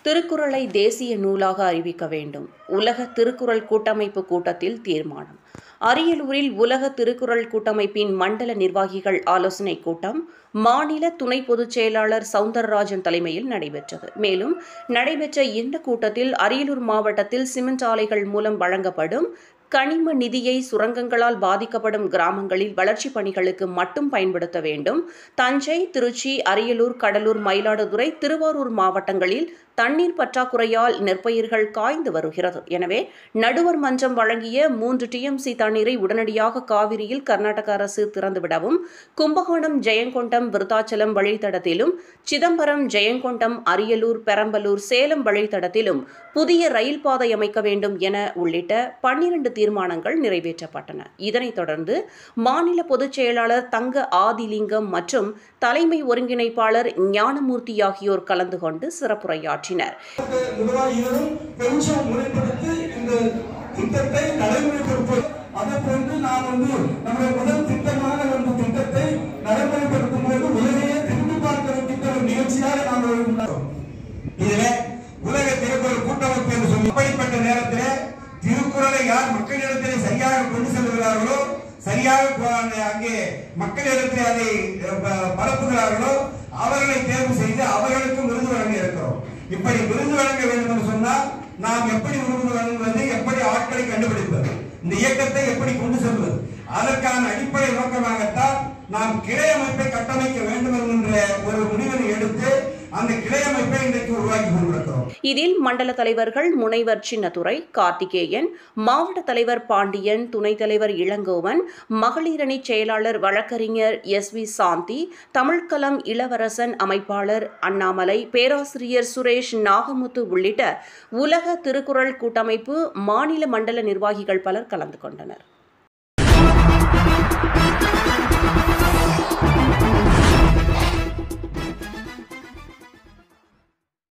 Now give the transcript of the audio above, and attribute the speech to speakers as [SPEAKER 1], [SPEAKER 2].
[SPEAKER 1] திருக்குறளை தேசிய நூலாக அறிவிக்க வேண்டும் உலக திருக்குறள் கூட்டமைப்பு கூட்டத்தில் தீர்மானம் அரியலூரில் உலக திருக்குறள் கூட்டமைப்பின் மண்டல நிர்வாகிகள் ஆலோசனைக் கூட்டம் மாநில துணை பொதுச் செயலாளர் சவுந்தரராஜன் தலைமையில் நடைபெற்றது மேலும் நடைபெற்ற இந்த கூட்டத்தில் அரியலூர் மாவட்டத்தில் சிமெண்ட் ஆலைகள் மூலம் வழங்கப்படும் கனிம நிதியை சுரங்கங்களால் பாதிக்கப்படும் கிராமங்களில் வளர்ச்சிப் பணிகளுக்கு மட்டும் பயன்படுத்த வேண்டும் தஞ்சை திருச்சி அரியலூர் கடலூர் மயிலாடுதுறை திருவாரூர் மாவட்டங்களில் தண்ணீர் பற்றாக்குறையால் நெற்பயிர்கள் காய்ந்து வருகிறது எனவே நடுவர் மன்றம் வழங்கிய மூன்று டிஎம்சி தண்ணீரை உடனடியாக காவிரியில் கர்நாடக அரசு திறந்துவிடவும் கும்பகோணம் ஜெயங்கொண்டம் விருத்தாச்சலம் வழித்தடத்திலும் சிதம்பரம் ஜெயங்கொண்டம் அரியலூர் பெரம்பலூர் சேலம் வழித்தடத்திலும் புதிய ரயில் பாதை அமைக்க வேண்டும் என உள்ளிட்ட பன்னிரண்டு தீர்மானங்கள் நிறைவேற்றப்பட்டன இதனைத் தொடர்ந்து மாநில பொதுச் செயலாளர் தங்க ஆதிலிங்கம் மற்றும் தலைமை ஒருங்கிணைப்பாளர் ஞானமூர்த்தி ஆகியோர் கலந்து கொண்டு சிறப்புரையாற்றினர்
[SPEAKER 2] நிர்வாகிகளும் கொஞ்சம் முறைப்படுத்தி இந்த திட்டத்தை நடைமுறைப்படுத்துவது அதை போன்று நான் வந்து நம்முடைய முதல் திட்டமான அந்த திட்டத்தை நடைமுறைப்படுத்தும் போது உலகையே திரும்பி பார்க்க வைக்கின்ற ஒரு நிகழ்ச்சியாக நாம் இருக்கிறோம். இதிலே உலக திருக்குறள் கூட்டமைப்பு என்று சொல்லி இப்படிப்பட்ட நேரத்திலே திருக்குறளை யார் மக்களிடத்திலே சரியாக கொண்டு செல்கிறார்களோ சரியாக கொ- அங்கே மக்களிடத்திலே அதை அஹ், ப- பரப்புகிறார்களோ அவர்களை தேர்வு செய்து அவர்களுக்கு விருது வழங்க இருக்கிறோம் இப்படி விருது வழங்க வேண்டும் என்று சொன்னால் நாம் எப்படி விருது வழங்குவது எப்படி ஆட்களை கண்டுபிடிப்பது இந்த இயக்கத்தை எப்படி கொண்டு செல்வது அதற்கான அடிப்படை நோக்கமாகத்தான் நாம் கிளை அமைப்பை கட்டமைக்க வேண்டும் என்கின்ற ஒரு முடிவினை எடுத்து அந்த கிளை அமைப்பை இன்றைக்கு உருவாக்கி கொண்டிருக்கிறோம்
[SPEAKER 1] இதில் மண்டல தலைவர்கள் முனைவர் சின்னதுரை கார்த்திகேயன் மாவட்ட தலைவர் பாண்டியன் துணைத் தலைவர் இளங்கோவன் மகளிரணி செயலாளர் வழக்கறிஞர் எஸ் வி சாந்தி தமிழ்கலம் இளவரசன் அமைப்பாளர் அண்ணாமலை பேராசிரியர் சுரேஷ் நாகமுத்து உள்ளிட்ட உலக திருக்குறள் கூட்டமைப்பு மாநில மண்டல நிர்வாகிகள் பலர் கலந்து கொண்டனர்